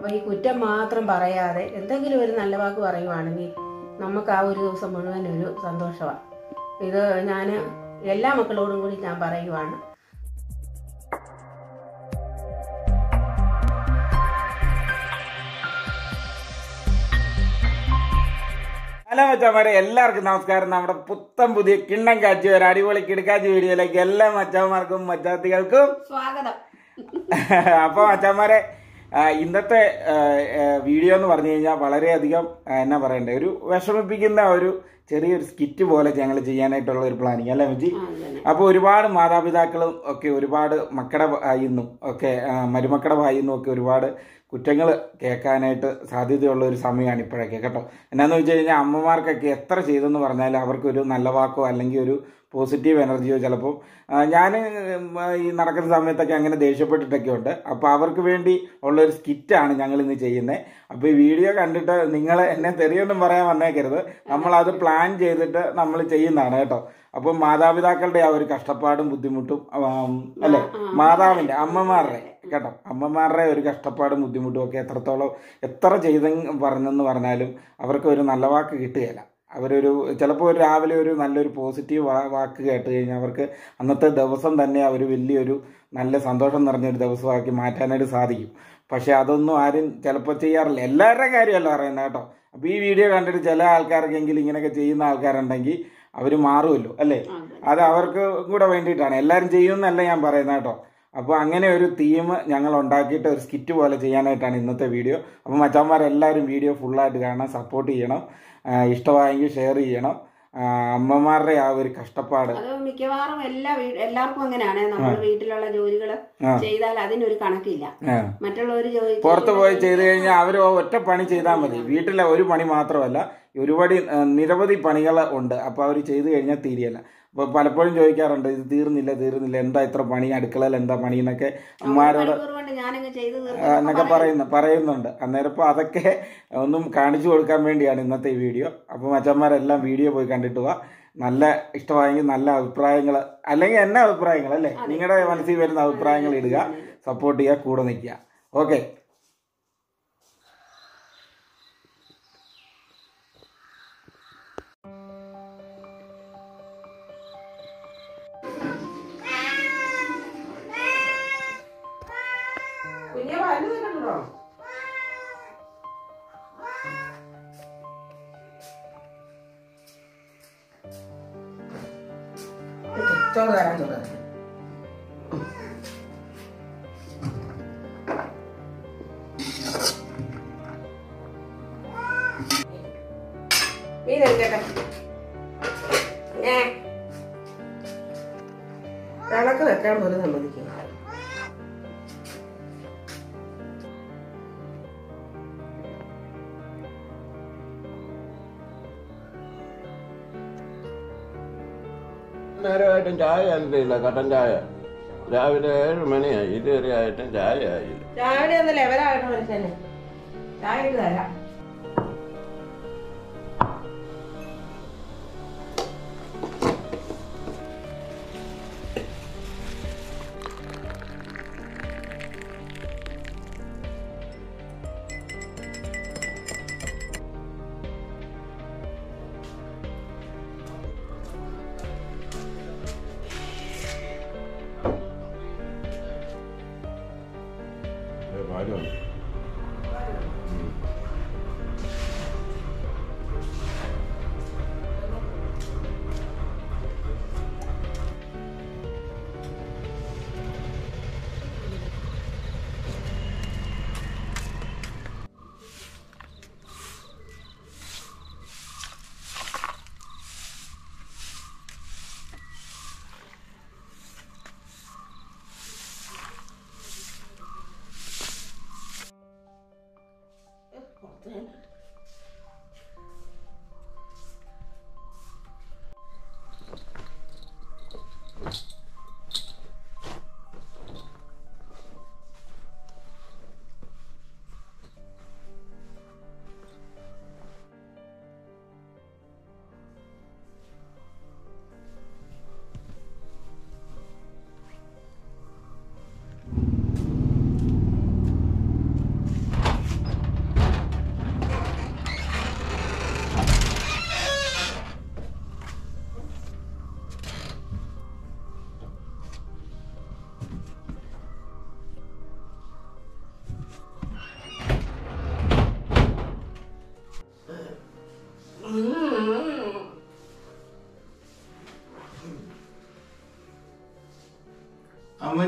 അപ്പോൾ ഈ കുറ്റം മാത്രം പറയാതെ എന്തെങ്കിലും ഒരു നല്ല വാക്ക് പറയുവാണെങ്കിൽ നമുക്ക് ആ ഒരു ദിവസം മുഴുവൻ ഒരു സന്തോഷമാണ് ഇത് ഞാൻ എല്ലാ മക്കളോടും കൂടി ഞാൻ പറയുവാണ് ഹലോ മച്ചാമാരെ എല്ലാവർക്കും നമസ്കാരം നമ്മുടെ പുത്തൻ പുതിയ കിണ്ണം കാച്ചി ഒരു അടിപൊളി കിടക്കാച്ചി വീഡിയോയിലേക്ക് എല്ലാ മച്ചാന്മാർക്കും മച്ചാത്തികൾക്കും സ്വാഗതം അപ്പൊ മച്ചാന്മാരെ ആ, ഇന്നത്തെ ആ, ആ, വീഡിയോ എന്ന് പറഞ്ഞു കഴിഞ്ഞാൽ വളരെയധികം ആ, എന്നാ പറയണ്ടേ ഒരു വിഷമിപ്പിക്കുന്ന ഒരു ചെറിയൊരു സ്കിറ്റ് പോലെ ഞങ്ങൾ ചെയ്യാനായിട്ടുള്ള ഒരു പ്ലാനിങ് അല്ലേ മച്ചി ആ, അതന്നെ. അപ്പോൾ ഒരുപാട് മാതാപിതാക്കളും ഒക്കെ ഒരുപാട് മക്കളുടെ ഭായിന്നും ഒക്കെ ആ, മരുമക്കളുടെ ഭായിന്നും ഒക്കെ ഒരുപാട് കുറ്റങ്ങൾ കേൾക്കാനായിട്ട് സാധ്യതയുള്ള ഒരു സമയമാണ് ഇപ്പോഴൊക്കെ കേട്ടോ എന്നാന്ന് വെച്ച് കഴിഞ്ഞാൽ അമ്മമാർക്കൊക്കെ എത്ര ചെയ്തെന്ന് പറഞ്ഞാൽ അവർക്കൊരു നല്ല വാക്കോ അല്ലെങ്കിൽ ഒരു പോസിറ്റീവ് എനർജിയോ ചിലപ്പോൾ ഞാൻ ഈ നടക്കുന്ന സമയത്തൊക്കെ അങ്ങനെ ദേഷ്യപ്പെട്ടിട്ടൊക്കെ ഉണ്ട് അപ്പോൾ അവർക്ക് വേണ്ടി ഉള്ള ഒരു സ്കിറ്റാണ് ഞങ്ങൾ ഇന്ന് ചെയ്യുന്നത് അപ്പോൾ ഈ വീഡിയോ കണ്ടിട്ട് നിങ്ങൾ എന്നെ തെറിയൊന്നും പറയാൻ വന്നേക്കരുത് നമ്മളത് പ്ലാൻ ചെയ്തിട്ട് നമ്മൾ ചെയ്യുന്നതാണ് കേട്ടോ അപ്പം മാതാപിതാക്കളുടെ ആ ഒരു കഷ്ടപ്പാടും ബുദ്ധിമുട്ടും ആം, അല്ലേ മാതാവിൻ്റെ അമ്മമാരുടെ കേട്ടോ അമ്മമാരുടെ ഒരു കഷ്ടപ്പാടും ബുദ്ധിമുട്ടും ഒക്കെ എത്രത്തോളം എത്ര ചെയ്ത പറഞ്ഞെന്ന് പറഞ്ഞാലും അവർക്ക് ഒരു നല്ല വാക്ക് കിട്ടുകയില്ല അവരൊരു ചിലപ്പോൾ ഒരു രാവിലെ ഒരു നല്ലൊരു പോസിറ്റീവ് വാ വാക്ക് കേട്ട് കഴിഞ്ഞാൽ അവർക്ക് അന്നത്തെ ദിവസം തന്നെ അവർ വലിയൊരു നല്ല സന്തോഷം നിറഞ്ഞൊരു ദിവസമാക്കി മാറ്റാനായിട്ട് സാധിക്കും പക്ഷെ അതൊന്നും ആരും ചിലപ്പോൾ ചെയ്യാറില്ല എല്ലാവരുടെ കാര്യമല്ല പറയുന്നത് കേട്ടോ അപ്പോൾ ഈ വീഡിയോ കണ്ടിട്ട് ചില ആൾക്കാർക്കെങ്കിലും ഇങ്ങനെയൊക്കെ ചെയ്യുന്ന ആൾക്കാരുണ്ടെങ്കിൽ അവർ മാറുമല്ലോ അല്ലേ അതെ. അത് അവർക്ക് കൂടെ വേണ്ടിയിട്ടാണ് എല്ലാവരും ചെയ്യുമെന്നല്ല ഞാൻ പറയുന്നത് കേട്ടോ അപ്പോൾ അങ്ങനെ ഒരു തീം ഞങ്ങൾ ഉണ്ടാക്കിയിട്ട് ഒരു സ്കിറ്റ് പോലെ ചെയ്യാനായിട്ടാണ് ഇന്നത്തെ വീഡിയോ അപ്പോൾ മച്ചന്മാരെല്ലാവരും വീഡിയോ ഫുള്ളായിട്ട് കാണാൻ സപ്പോർട്ട് ചെയ്യണം ആ, ഇഷ്ടമായെങ്കിൽ ഷെയർ ചെയ്യണം ആ, അമ്മമാരുടെ ആ ഒരു കഷ്ടപ്പാട് അത് മിക്കവാറും എല്ലാ വീ- എല്ലാവർക്കും അങ്ങനെയാണ് നമ്മൾ വീട്ടിലുള്ള ജോലികൾ ആ. ചെയ്താൽ അതിനൊരു കണക്കില്ല ആ. മറ്റുള്ളവർ ജോലി പുറത്ത് പോയി ചെയ്ത് കഴിഞ്ഞാൽ അവർ ഒറ്റ പണി ചെയ്താൽ മതി വീട്ടിലെ ഒരു പണി മാത്രമല്ല ഒരുപാട് ആ, നിരവധി പണികൾ ഉണ്ട് അപ്പോൾ അവർ ചെയ്ത് കഴിഞ്ഞാൽ തീരെയല്ല അപ്പോൾ പലപ്പോഴും ചോദിക്കാറുണ്ട് ഇത് തീർന്നില്ല തീർന്നില്ല എന്താ ഇത്ര പണി അടുക്കളയിൽ എന്താ പണി എന്നൊക്കെ അമ്മമാരോട് മണിക്കൂർ കൊണ്ട് ഞാനങ്ങ് ചെയ്ത് ആ, തീർക്കും എന്നൊക്കെ പറയുന്നു പറയുന്നുണ്ട് അന്നേരം ഇപ്പോൾ അതൊക്കെ ഒന്നും കാണിച്ചു കൊടുക്കാൻ വേണ്ടിയാണ് ഇന്നത്തെ ഈ വീഡിയോ അപ്പോൾ മച്ചന്മാരെല്ലാം വീഡിയോ പോയി കണ്ടിട്ട് പോവാ നല്ല ഇഷ്ടമായെങ്കിൽ നല്ല അഭിപ്രായങ്ങൾ അല്ലെങ്കിൽ എന്നെ അഭിപ്രായങ്ങൾ അല്ലേ നിങ്ങളുടെ മനസ്സിൽ വരുന്ന അഭിപ്രായങ്ങൾ ഇടുക സപ്പോർട്ട് ചെയ്യുക കൂടെ നിൽക്കുക ഓക്കെ കുഞ്ഞെ പല്ല് തിന്നണോ ചോറ് തരാം ചോറ് തരാം മീൻ എടുക്കട്ടെ ഏ കണക്ക് വെക്കാൻ പോലും സമ്മതിക്കില്ല നേരമായിട്ടും ചായ ആയിട്ടില്ല കട്ടൻ ചായ രാവിലെ ഏഴ് മണിയായി ഇതുവരെ ആയിട്ടും ചായ ആയില്ല രാവിലെ ഒന്ന് ലെവലാകട്ടെ മനുഷ്യനെ ചായ ഇട്ട് തരാം പാലുണ്ട്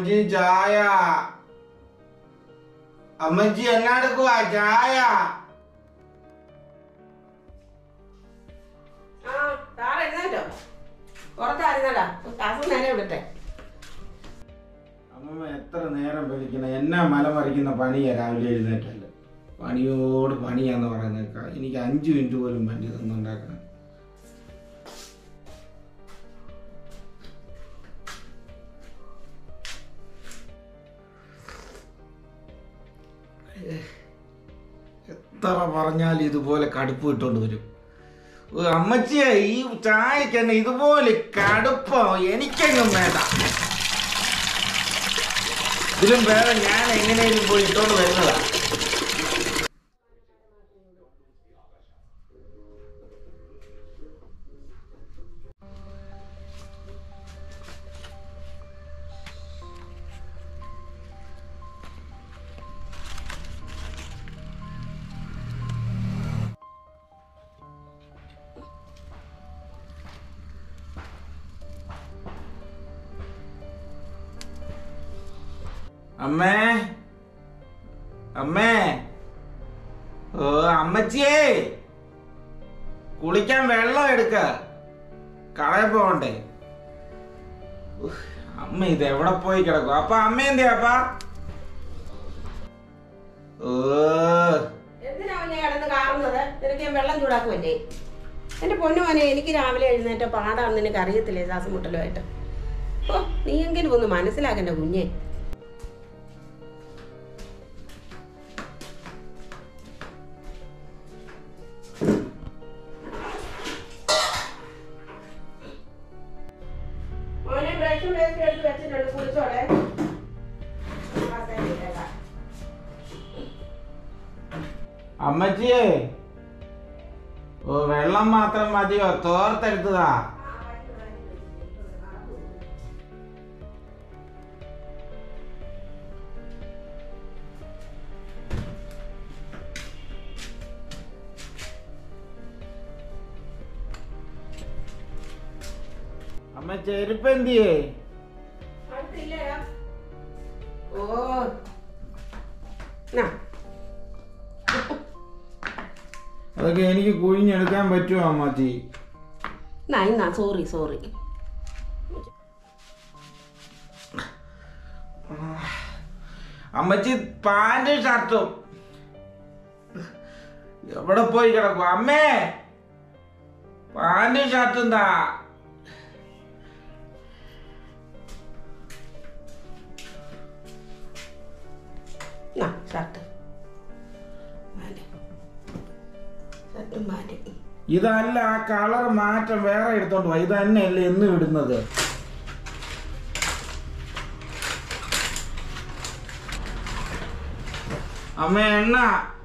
അമ്മജി ചായ അമ്മജി എന്നാടുക്കുവാ ചായ ആ താറ എഴുന്നേറ്റോ പുറത്തായിരുന്നടാ ക്ലാസ് നേരെ വിടട്ടെ അമ്മമ്മ എത്ര നേരം വിളിക്കണം എന്നാ മല മറിക്കുന്ന പണിയാ രാവിലെ എഴുന്നേറ്റല്ല പണിയോട് പണിയാന്ന് പറയുന്നേക്ക എനിക്ക് അഞ്ചു മിനിറ്റ് പോലും വേണ്ടി തന്നുണ്ടാക്കണം എത്ര പറഞ്ഞാലും ഇതുപോലെ കടുപ്പ് ഇട്ടോണ്ട് വരും ഓ, അമ്മച്ചിയെ ഈ ചായക്ക് തന്നെ ഇതുപോലെ കടുപ്പോ എനിക്കെങ്ങും വേണ്ട ഇതിലും വേറെ ഞാൻ എങ്ങനെയും പോയി ഇട്ടോണ്ട് വരുന്നതാ അമ്മേ അമ്മേ ഓ അമ്മച്ചിയേ കുളിക്കാൻ വെള്ളം എടുക്ക കളയ പോവണ്ടേ ഉഫ്, അമ്മ ഇത് എവിടെ പോയി കിടക്കും അപ്പൊ അമ്മ എന്തിയാ അപ്പ ഓ എന്തിനാ അവനെ കിടന്ന് കാറുന്നത് നിനക്ക് ഞാൻ വെള്ളം ചൂടാക്കുമല്ലേ എന്റെ പൊന്നു മോനെ എനിക്ക് രാവിലെ എഴുന്നേറ്റ പാടാന്ന് നിനക്ക് അറിയത്തില്ലേ ശ്വാസം മുട്ടലുമായിട്ട് ഓ നീയെങ്കിലും ഒന്ന് മനസ്സിലാക്കണ്ട കുഞ്ഞെ മോനെ ബ്രഷും പേസ്റ്റ് എടുത്ത് വെച്ചിട്ടുണ്ട് കുളിച്ചോളെ അമ്മച്ചിയേ ഓ വെള്ളം മാത്രം മതിയോ തോർത്തെടുത്തതാ അമ്മ ചെരുപ്പ് എന്തിയേ അടുത്തില്ലടാ. ഓ നാ അതൊക്കെ എനിക്ക് കുഴിഞ്ഞെടുക്കാൻ പറ്റുമോ അമ്മച്ചി നാ ഇന്നാ സോറി സോറി അമ്മച്ചി പാൻറ് ഷർട്ടും എവിടെ പോയി കിടക്കും അമ്മേ പാൻറ് ഷർട്ടും താ നാ ഷർട്ട് പാൻറ് ഷർട്ടും പാൻറ്റും ഇതല്ല ആ കളർ മാറ്റം വേറെ എടുത്തോണ്ട് പോയി ഇത് തന്നെയല്ലേ എന്നും ഇടുന്നത് അമ്മ എണ്ണ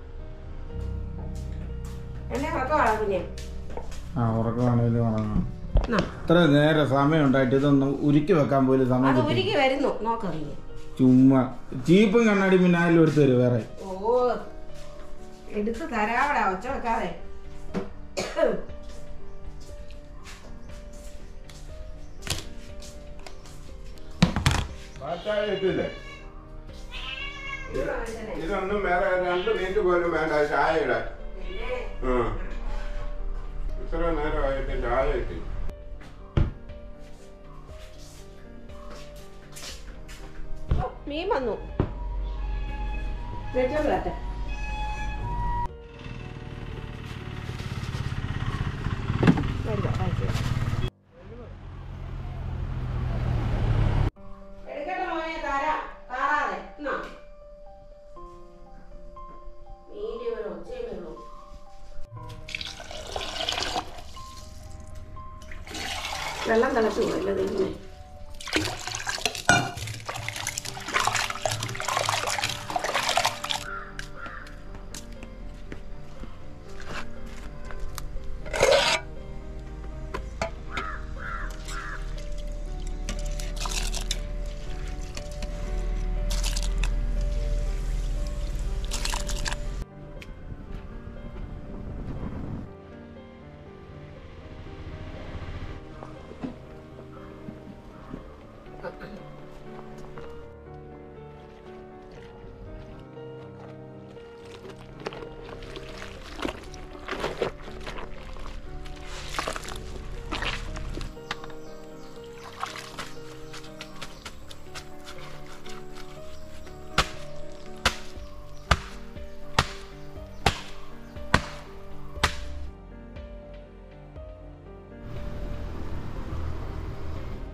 എന്നെ ഉറക്കമാണോ കുഞ്ഞെ ആ ഉറക്കമാണേലും ഉറങ്ങാം നാ ഇത്ര നേരം സമയം ഉണ്ടായിട്ട് ഇതൊന്നും ഉരുക്കി വെക്കാൻ പോലും സമയം അത് കിട്ടി ഉരുകി വരുന്നു നോക്കറിയേ ചുമ്മാ ചീപ്പും കണ്ണാടി പിന്നെ ആയാലും എടുത്തു തരും വേറെ ഓ എടുത്ത് തരാവടാ ഒച്ച വെക്കാതെ പാച്ചായ ഇട്ടില്ലേ ഇതൊന്നും വേറെ രണ്ട് മിനിറ്റ് പോലും വേണ്ട ചായ ഇടാൻ ഉം. ഇത്ര നേരമായിട്ട് ചായ ഇട്ടി മീൻ വന്നു വെച്ചോണ്ട് വരട്ടെ വരുവാ, കഴിച്ച് വാ. എടുക്കട്ടെ മോനെ, തരാം. താറാതെ. എന്നാ. മീൻ്റെ ഒരു ഒച്ചയും ബഹളവും. വെള്ളം തിളച്ചു പോയല്ലോ ദൈവമേ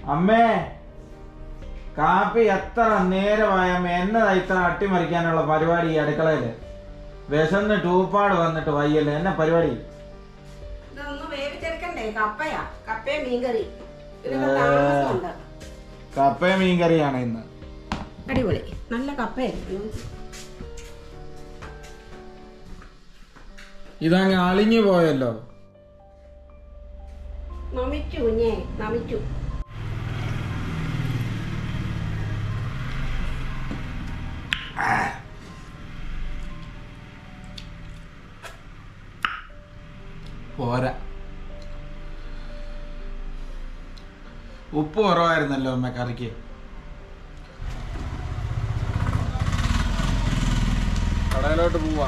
അമ്മേ കാപ്പി എത്ര നേരമായ അമ്മ എന്നതാ ഇത്ര അട്ടിമറിക്കാനുള്ള പരിപാടി ഈ അടുക്കളയില് വിശന്ന് ടൂപ്പാട് വന്നിട്ട് വയ്യല്ലേ എന്നെ പരിപാടി ഇതൊന്ന് വേവിച്ചെടുക്കണ്ടേ കപ്പയാ കപ്പയും മീൻകറി ഇതിനൊക്കെ താമസമുണ്ട് കപ്പയും മീൻകറിയാണ് ഇന്ന് അടിപൊളി നല്ല കപ്പയായിരുന്നു ഇതങ്ങ് അളിഞ്ഞു പോയല്ലോ നമിച്ചു കുഞ്ഞേ നമിച്ചു പോരാ ഉപ്പ് കുറവായിരുന്നല്ലോ അമ്മ കറിക്ക് കടയിലോട്ട് പോവാ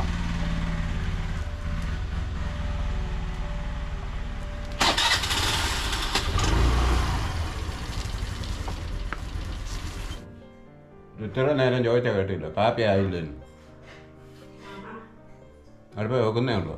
ഇത്ര നേരം ചോദിച്ചാൽ കേട്ടില്ല കാപ്പി ആയില്ല അടുപ്പ വെക്കുന്നേ ഉള്ളൂ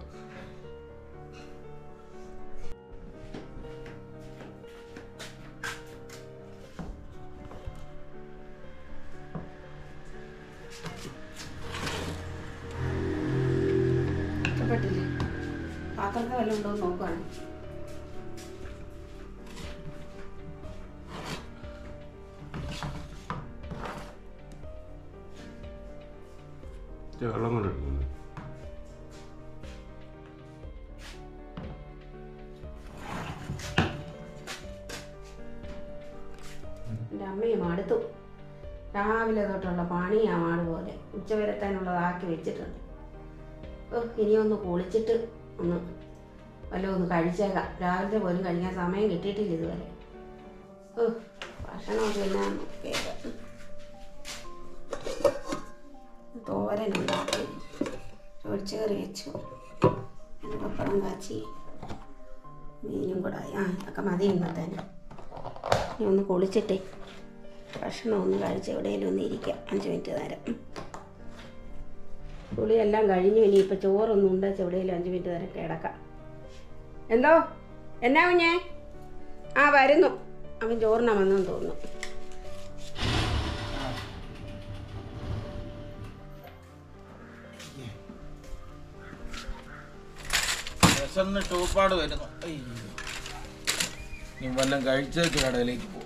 ഇഷ്ടപ്പെട്ടില്ലേ പാത്രത്തിൽ വല്ലതും ഉണ്ടോ എന്ന് നോക്കുവാണ് ഇച്ചിരി വെള്ളം കൊണ്ട് എടുക്കുന്നു എൻ്റെ അമ്മയും അടുത്തു രാവിലെ തൊട്ടുള്ള പണിയാ മാട് പോലെ ഉച്ചവരത്താനുള്ളതാക്കി വെച്ചിട്ടുണ്ട് ഓ ഇനിയൊന്ന് കുളിച്ചിട്ട് ഒന്ന് വല്ലതും ഒന്ന് കഴിച്ചേക്കാം രാവിലത്തെ പോലും കഴിക്കാൻ സമയം കിട്ടിയിട്ടില്ല ഇതുവരെ ഓ ഭക്ഷണമൊക്കെ എല്ലാം നോക്കിയത് തോരനുണ്ടാക്കി ചൊടിച്ചേറി വെച്ചു പിന്നെ പപ്പടം കാച്ചി മീനും കൂടെ ആയി. ആ ഇതൊക്കെ മതി ഇന്നത്തേന് ഇനി ഒന്ന് കുളിച്ചിട്ടേ ഭക്ഷണം ഒന്ന് കഴിച്ച് എവിടെയെങ്കിലും ഒന്ന് ഇരിക്കാം അഞ്ച് മിനിറ്റ് നേരം കുളിയെല്ലാം കഴിഞ്ഞു ഇനിയിപ്പോൾ ചോറൊന്നും ഉണ്ടാച്ച് എവിടെയെങ്കിലും അഞ്ച് മിനിറ്റ് നേരം കിടക്കാം എന്തോ എന്നാ കുഞ്ഞേ ആ വരുന്നു അവൻ ചോറിനാ വന്നെന്ന് തോന്നുന്നു വിശന്ന് ടൂപ്പാട് വരുന്നു അയ്യോ. ഇനി വല്ലതും കഴിച്ചേച്ച് കടയിലേക്ക് പോകും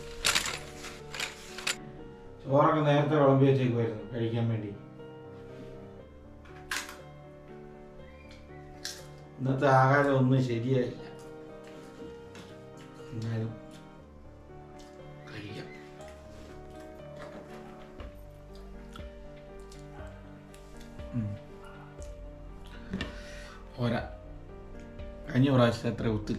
ചോറൊക്കെ നേരത്തെ വിളമ്പി വെച്ചേക്കുമായിരുന്നു കഴിക്കാൻ വേണ്ടി ഇന്നത്തെ ആഹാരം ഒന്നും ശരിയായില്ല എന്നാലും കഴിക്കാം ഉം. പോരാ കഴിഞ്ഞ പ്രാവശ്യത്തെ അത്ര ഒത്തില്ല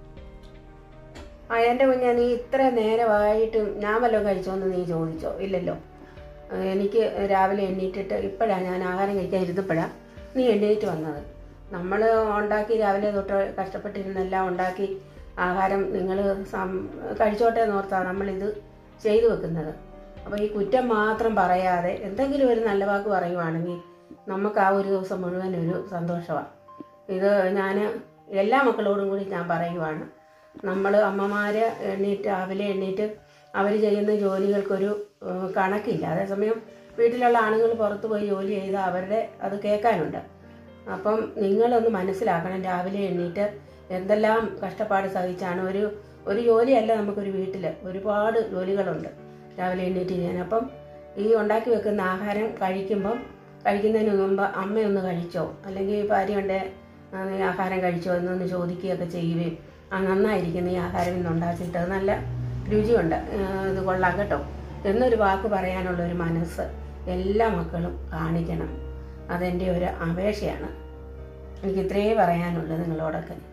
ആ എൻ്റെ കുഞ്ഞെ നീ ഇത്ര നേരമായിട്ടും ഞാൻ വല്ലതും കഴിച്ചോന്ന് നീ ചോദിച്ചോ ഇല്ലല്ലോ ആ, എനിക്ക് രാവിലെ എണ്ണീറ്റിട്ട് ഇപ്പോഴാണ് ഞാൻ ആഹാരം കഴിക്കാൻ ഇരുന്നപ്പോഴാണ് നീ എണ്ണീറ്റ് വന്നത് നമ്മൾ ഉണ്ടാക്കി രാവിലെ തൊട്ട് കഷ്ടപ്പെട്ടിരുന്നെല്ലാം ഉണ്ടാക്കി ആഹാരം നിങ്ങൾ കഴിച്ചോട്ടെ എന്നോർത്താണ് നമ്മളിത് ചെയ്തു വെക്കുന്നത് അപ്പോൾ ഈ കുറ്റം മാത്രം പറയാതെ എന്തെങ്കിലും ഒരു നല്ല വാക്ക് പറയുവാണെങ്കിൽ നമുക്ക് ആ ഒരു ദിവസം മുഴുവൻ ഒരു സന്തോഷമാണ് ഇത് ഞാൻ എല്ലാ മക്കളോടും കൂടി ഞാൻ പറയുവാണ് നമ്മൾ അമ്മമാർ എണ്ണീറ്റ് രാവിലെ എണ്ണീറ്റ് അവർ ചെയ്യുന്ന ജോലികൾക്കൊരു ഏഹ്, കണക്കില്ല അതേസമയം വീട്ടിലുള്ള ആണുങ്ങൾ പുറത്ത് പോയി ജോലി ചെയ്താൽ അവരുടെ അത് കേൾക്കാനുണ്ട് അപ്പം നിങ്ങളൊന്ന് മനസ്സിലാക്കണം രാവിലെ എണ്ണീറ്റ് എന്തെല്ലാം കഷ്ടപ്പാട് സഹിച്ചാണ് ഒരു ഒരു ജോലിയല്ല നമുക്കൊരു വീട്ടിൽ ഒരുപാട് ജോലികളുണ്ട് രാവിലെ എണ്ണീറ്റ് ചെയ്യാൻ അപ്പം ഈ ഉണ്ടാക്കി വെക്കുന്ന ആഹാരം കഴിക്കുമ്പം കഴിക്കുന്നതിന് മുമ്പ് അമ്മയൊന്ന് കഴിച്ചോ അല്ലെങ്കിൽ ഭാര്യ ഉണ്ട് ആ, നീ ആഹാരം കഴിച്ചോ എന്നൊന്ന് ചോദിക്കുകയൊക്കെ ചെയ്യുകയും ആ നന്നായിരിക്കും നീ ആഹാരം ഇന്ന് ഉണ്ടാക്കിയിട്ട് അത് നല്ല രുചിയുണ്ട് ആ, ഇത് കൊള്ളാം കേട്ടോ എന്നൊരു വാക്ക് പറയാനുള്ള ഒരു മനസ്സ് എല്ലാ മക്കളും കാണിക്കണം അതെൻ്റെ ഒരു അപേക്ഷയാണ് എനിക്ക് ഇത്രയേ പറയാനുള്ളൂ നിങ്ങളോടൊക്കെ